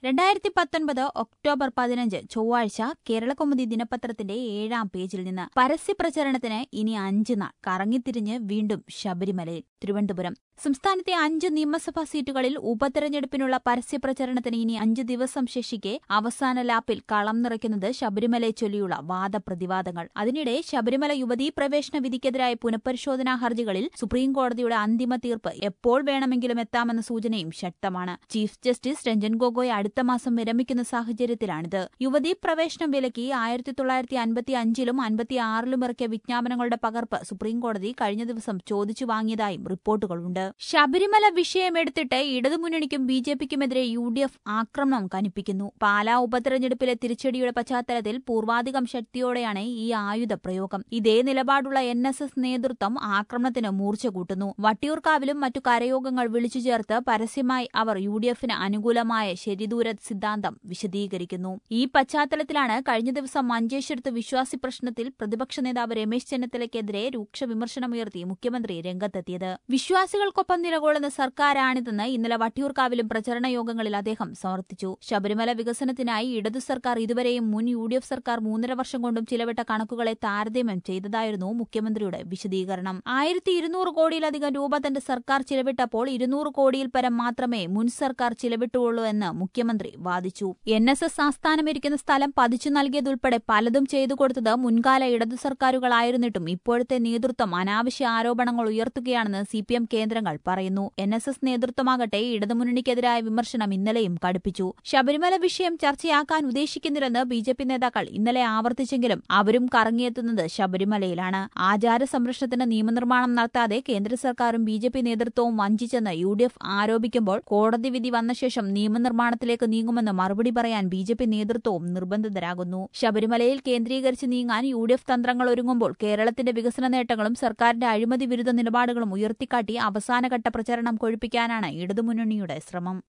രണ്ടായിരത്തി പത്തൊൻപത് ഒക്ടോബർ പതിനഞ്ച് ചൊവ്വാഴ്ച കേരളകൗമുദി ദിനപത്രത്തിന്റെ ഏഴാം പേജിൽ നിന്ന് പരസ്യപ്രചരണത്തിന് ഇനി അഞ്ച് നാൾ കറങ്ങിത്തിരിഞ്ഞ് വീണ്ടും ശബരിമലയിൽ തിരുവനന്തപുരം സംസ്ഥാനത്തെ അഞ്ച് നിയമസഭാ സീറ്റുകളിൽ ഉപതെരഞ്ഞെടുപ്പിനുള്ള പരസ്യപ്രചരണത്തിന് ഇനി അഞ്ച് ദിവസം ശേഷിക്കെ അവസാന ലാപ്പിൽ കളം നിറയ്ക്കുന്നത് ശബരിമലയെ ചൊല്ലിയുള്ള വാദപ്രതിവാദങ്ങൾ അതിനിടെ ശബരിമല യുവതീ പ്രവേശന വിധിക്കെതിരായ പുനഃപരിശോധനാ ഹർജികളിൽ സുപ്രീംകോടതിയുടെ അന്തിമ തീർപ്പ് എപ്പോൾ വേണമെങ്കിലും എത്താമെന്ന സൂചനയും ശക്തമാണ് ചീഫ് ജസ്റ്റിസ് രഞ്ജൻ ഗൊഗോയ് അടുത്ത മാസം വിരമിക്കുന്ന സാഹചര്യത്തിലാണിത് യുവതീ പ്രവേശനം വിലക്കി ആയിരത്തി തൊള്ളായിരത്തി അൻപത്തി അഞ്ചിലും അൻപത്തി ആറിലും ഇറക്കിയ വിജ്ഞാപനങ്ങളുടെ പകർപ്പ് സുപ്രീംകോടതി കഴിഞ്ഞ ദിവസം ചോദിച്ചു വാങ്ങിയതായും റിപ്പോർട്ടുകളുണ്ട് ശബരിമല വിഷയമെടുത്തിട്ട് ഇടതുമുന്നണിക്കും ബി ജെ പിക്കുമെതിരെ യു ഡി എഫ് ആക്രമണം കനിപ്പിക്കുന്നു പാലാ ഉപതെരഞ്ഞെടുപ്പിലെ തിരിച്ചടിയുടെ പശ്ചാത്തലത്തിൽ പൂർവാധികം ശക്തിയോടെയാണ് ഈ ആയുധ പ്രയോഗം ഇതേ നിലപാടുള്ള എൻ എസ് എസ് നേതൃത്വം ആക്രമണത്തിന് മൂർച്ച കൂട്ടുന്നു വട്ടിയൂർക്കാവിലും മറ്റു കരയോഗങ്ങൾ വിളിച്ചു ചേർത്ത് പരസ്യമായി അവർ യു ഡി എഫിന് അനുകൂലമായ ശരിദൂര സിദ്ധാന്തം വിശദീകരിക്കുന്നു ഈ പശ്ചാത്തലത്തിലാണ് കഴിഞ്ഞ ദിവസം മഞ്ചേശ്വരത്ത് വിശ്വാസി പ്രശ്നത്തിൽ പ്രതിപക്ഷ നേതാവ് രമേശ് ചെന്നിത്തലയ്ക്കെതിരെ രൂക്ഷ വിമർശനമുയർത്തി മുഖ്യമന്ത്രി രംഗത്തെത്തിയത് വിശ്വാസികൾക്കൊപ്പം നിലകൊള്ളുന്ന സർക്കാരാണിതെന്ന് ഇന്നലെ വട്ടിയൂർക്കാവിലും പ്രചരണ യോഗങ്ങളിൽ അദ്ദേഹം സമർത്ഥിച്ചു ശബരിമല വികസനത്തിനായി ഇടതു സർക്കാർ ഇതുവരെയും മുൻ യു ഡി എഫ് സർക്കാർ മൂന്നര വർഷം കൊണ്ടും ചിലവിട്ട കണക്കുകളെ താരതമ്യം ചെയ്തതായിരുന്നു മുഖ്യമന്ത്രിയുടെ വിശദീകരണം ആയിരത്തി ഇരുന്നൂറ് കോടിയിലധികം രൂപ തന്റെ സർക്കാർ ചിലവിട്ടപ്പോൾ ഇരുന്നൂറ് കോടിയിൽ പരം മാത്രമേ മുൻ സർക്കാർ ചിലവിട്ടുള്ളൂ എന്ന് മുഖ്യമന്ത്രി വാദിച്ചു എൻ എസ് എസ് ആസ്ഥാനമിരിക്കുന്ന സ്ഥലം പതിച്ചു നൽകിയതുൾപ്പെടെ പലതും ചെയ്തു കൊടുത്തത് മുൻകാല ഇടതു സർക്കാരുകളായിരുന്നിട്ടും ഇപ്പോഴത്തെ നേതൃത്വം അനാവശ്യ ആരോപണങ്ങൾ ഉയർത്തുകയാണെന്ന് സി പി എം കേന്ദ്രങ്ങൾ പറയുന്നു എൻ എസ് എസ് നേതൃത്വമാകട്ടെ ഇടതുമുന്നണിക്കെതിരായ വിമർശനം ഇന്നലെയും കടുപ്പിച്ചു ശബരിമല വിഷയം ചർച്ചയാക്കാൻ ഉദ്ദേശിക്കുന്നില്ലെന്ന് ബി ജെ പി നേതാക്കൾ ഇന്നലെ ആവർത്തിച്ചെങ്കിലും അവരും കറങ്ങിയെത്തുന്നത് ശബരിമലയിലാണ് ആചാര സംരക്ഷണത്തിന് നിയമനിർമ്മാണം നടത്താതെ കേന്ദ്ര സർക്കാരും ബി ജെ പി നേതൃത്വവും വഞ്ചിച്ചെന്ന് യു ഡി എഫ് ആരോപിക്കുമ്പോൾ കോടതി വിധി വന്ന ശേഷം നിയമനിർമ്മാണത്തിലേക്ക് നീങ്ങുമെന്ന് മറുപടി പറയാൻ ബി ജെ പി നേതൃത്വവും നിർബന്ധിതരാകുന്നു ശബരിമലയിൽ കേന്ദ്രീകരിച്ച് നീങ്ങാൻ യു ഡി എഫ് തന്ത്രങ്ങൾ ഒരുങ്ങുമ്പോൾ കേരളത്തിന്റെ വികസന നേട്ടങ്ങളും സർക്കാരിന്റെ അഴിമതി വിരുദ്ധ നിലപാടുകളും ഉയർത്തിക്കാട്ടി അവസാനഘട്ട പ്രചരണം കൊഴുപ്പിക്കാനാണ് ഇടതുമുന്നണിയുടെ ശ്രമം